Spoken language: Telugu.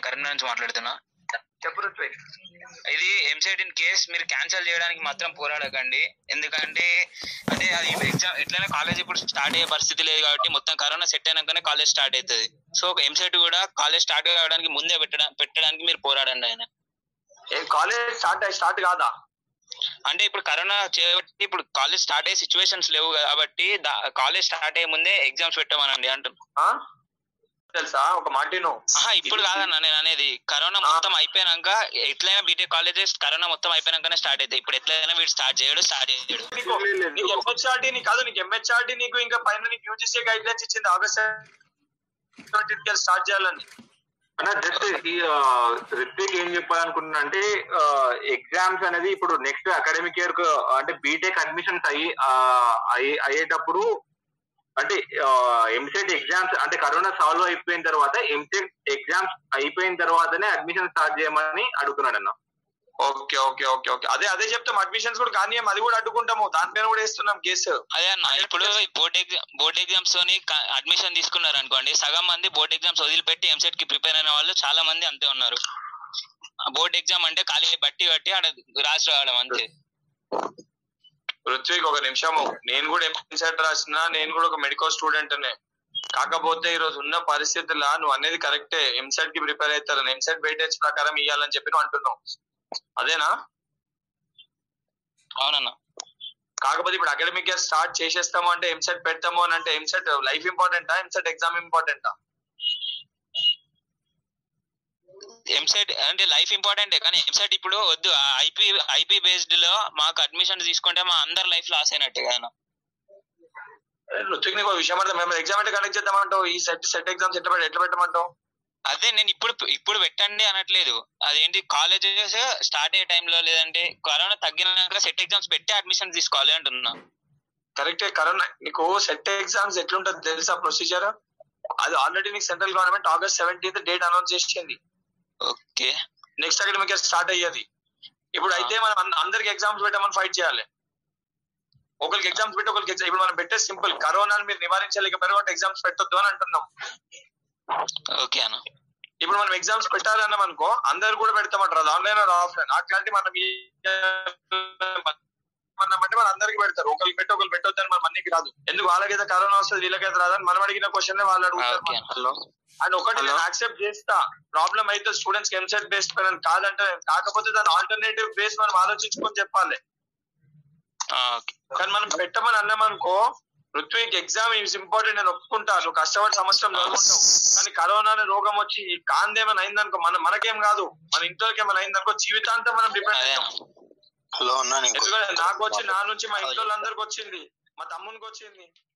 నేను కరీంనగర్ నుంచి మాట్లాడుతున్నా చెప్పు ఋత్విక్ ఇది ఎంసెట్ ఇన్ కేస్ మీరు క్యాన్సిల్ చేయడానికి మాత్రం పోరాడకండి ఎందుకంటే అంటే అది ఎగ్జామ్ ఎట్లయినా కాలేజ్ ఇప్పుడు స్టార్ట్ అయ్యే పరిస్థితి లేదు కాబట్టి మొత్తం కరోనా సెట్ అయినాకనే కాలేజ్ స్టార్ట్ అవుతుంది సో ఎంసెట్ కూడా కాలేజ్ స్టార్ట్ కావడానికి ముందే పెట్టడా పెట్టడానికి మీరు పోరాడండి ఆయన ఏ కాలేజ్ స్టార్ట్ స్టార్ట్ కాదా అంటే ఇప్పుడు కరోనా చేయబట్టి ఇప్పుడు కాలేజ్ స్టార్ట్ అయ్యే సిచ్యువేషన్స్ లేవు కాబట్టి కాలేజ్ స్టార్ట్ అయ్యే ముందే ఎగ్జామ్స్ పెట్టమనండి అంటున్నా ఆ? తెలుసా ఒక మాటిను ఆహా ఇప్పుడు కాదన్న నేను అనేది కరోనా మొత్తం అయిపోయినాక ఎట్లయినా బీటెక్ కాలేజెస్ కరోనా మొత్తం అయిపోయినాకనే స్టార్ట్ అవుతాయి ఇప్పుడు ఎట్లయినా వీడు స్టార్ట్ చేయడు స్టార్ట్ చేయడు నీకు నీకు ఎంహెచ్ఆర్డి నీ కాదు నీకు ఎంహెచ్ఆర్డి నీకు ఇంకా పైన నీకు యూజీసీ గైడ్ లైన్స్ ఇచ్చింది ఆగస్ట్ స్టార్ట్ చేయాలని అన్న జస్ట్ ఈ రిత్విక్ ఏం చెప్పాలనుకుంటున్నా అంటే ఎగ్జామ్స్ అనేది ఇప్పుడు నెక్స్ట్ అకాడమిక్ ఇయర్ కు అంటే బీటెక్ అడ్మిషన్స్ అయ్యి ఆ, అయ్యి- అయ్యేటప్పుడు అంటే ఎంసెట్ ఎగ్జామ్స్ అంటే కరోనా సాల్వ్ అయిపోయిన తర్వాత ఎంసెట్ ఎగ్జామ్స్ అయిపోయిన తర్వాతనే అడ్మిషన్ స్టార్ట్ చేయమని అడుగుతున్నాడు అన్న ఓకే ఓకే ఓకే ఓకే అదే అదే చెప్తాం అడ్మిషన్స్ కూడా కానీ అది కూడా అడ్డుకుంటాము దానిపైన కూడా వేస్తున్నాం కేసు అదే అన్న ఇప్పుడు బోర్డ్ ఎగ్జామ్ బోర్డ్ ఎగ్జామ్స్ తోని అడ్మిషన్ తీసుకున్నారు అనుకోండి సగం మంది బోర్డ్ ఎగ్జామ్స్ వదిలిపెట్టి ఎంసెట్ కి ప్రిపేర్ అయిన వాళ్ళు చాలా మంది అంతే ఉన్నారు బోర్డ్ ఎగ్జామ్ అంటే ఖాళీ బట్టి బట్టి ఆడ రాసి రావడం అంతే ఋత్విక్ ఒక నిమిషము నేను కూడా ఎంసెట్ రాసిన నేను కూడా ఒక మెడికల్ స్టూడెంట్ కాకపోతే ఈ రోజు ఉన్న పరిస్థితుల్లో నువ్వు అనేది కరెక్టే ఎంసెట్ కి ప్రిపేర్ అవుతారు ఎంసెట్ వెయిటేజ్ ప్రకారం ఇవ్వాలని చెప్పి నువ్వు అంటున్నావు అదేనా అవునన్నా కాకపోతే ఇప్పుడు అకాడమిక్ ఇయర్ స్టార్ట్ చేసేస్తాము అంటే ఎంసెట్ పెడతాము అని అంటే ఎంసెట్ లైఫ్ ఇంపార్టెంటా ఎంసెట్ ఎగ్జామ్ ఇంపార్టెంటా ఎంసెట్ అంటే లైఫ్ ఇంపార్టెంటే కానీ ఎంసెట్ ఇప్పుడు వద్దు ఐపీ ఐపీ బేస్డ్ లో మాకు అడ్మిషన్ తీసుకుంటే మా అందరి లైఫ్ లాస్ అయినట్టే కదా ఋత్విక్ నీకు ఒక విషయం అర్థం మేము ఎగ్జామ్ ఎట్లా కండక్ట్ చేద్దామంటావు ఈ సెట్ సెట్ ఎగ్జామ్స్ ఎట్లా పెట్- ఎట్లా పెట్టమంటావు అదే నేను ఇప్పుడు ఇప్పుడు పెట్టండి అనట్లేదు అదేంటి కాలేజెస్ స్టార్ట్ అయ్యే టైంలో లేదంటే కరోనా తగ్గినాక సెట్ ఎగ్జామ్స్ పెట్టి అడ్మిషన్ తీసుకోవాలి అంటున్నా కరెక్టే కరోనా నీకు సెట్ ఎగ్జామ్స్ ఎట్లుంటది తెలుసా ప్రొసీజర్ అది ఆల్రెడీ నీకు central government August seventeenth date announce చేసింది okay next academic year start అయ్యేది ఇప్పుడు అయితే మనం అన్- అందరికి ఎగ్జామ్స్ పెట్టమని ఫైట్ చేయాలి ఒకరికి ఎగ్జామ్స్ పెట్టి ఒకరికి exam- ఇప్పుడు మనం పెట్టే సింపుల్ కరోనాని మీరు నివారించలేకపోయారు కాబట్టి ఎగ్జామ్స్ పెట్టొద్దు అని అంటున్నాం ఓకే అన్న ఇప్పుడు మనం ఎగ్జామ్స్ పెట్టాలన్నాం అనుకో అందరు కూడా పెడతామంటారు అది ఆన్లైన్ అది ఆఫ్లైన్ అట్లాంటి మనం ఈ- మనం అంటే మన అందరికి పెడతారు ఒకరికి పెట్టి ఒకరికి పెట్టొద్దని మన మనకి రాదు ఎందుకు వాళ్ళకైతే కరోనా వస్తుంది వీళ్ళకైతే రాదని మనం అడిగిన క్వశ్చన్ వాళ్ళు అడుగుతారు ఓకే. హలో అండ్ ఒకటి నేను యాక్సెప్ట్ చేస్తా ప్రాబ్లం అయితే స్టూడెంట్స్ ఎంసెట్ బేస్డ్ పైన కాదంటే కాకపోతే దాని ఆల్టర్నేటివ్ బేస్ మనం ఆలోచించుకొని చెప్పాలి ఓకే కానీ మనం పెట్టమని అన్నాం అనుకో ఋత్విక్ ఎగ్జామ్ ఈజ్ ఇంపార్టెంట్ నేను ఒప్పుకుంటా నువ్వు కష్టపడి సంవత్సరం చదువుకుంటావు కానీ కరోనా అనే రోగం వచ్చి కాందేమైనా అయిందనుకో మన మనకేం కాదు మన ఇంట్లోకి ఏమైనా అయిందనుకో జీవితాంతం మనం డిపెండ్ అదే అవుతాం అన్న హలో అన్నా నీకు ఎందుకంటే నాకు వచ్చి నా నుంచి మా ఇంట్లో అందరికి వచ్చింది మా తమ్మునికి వచ్చింది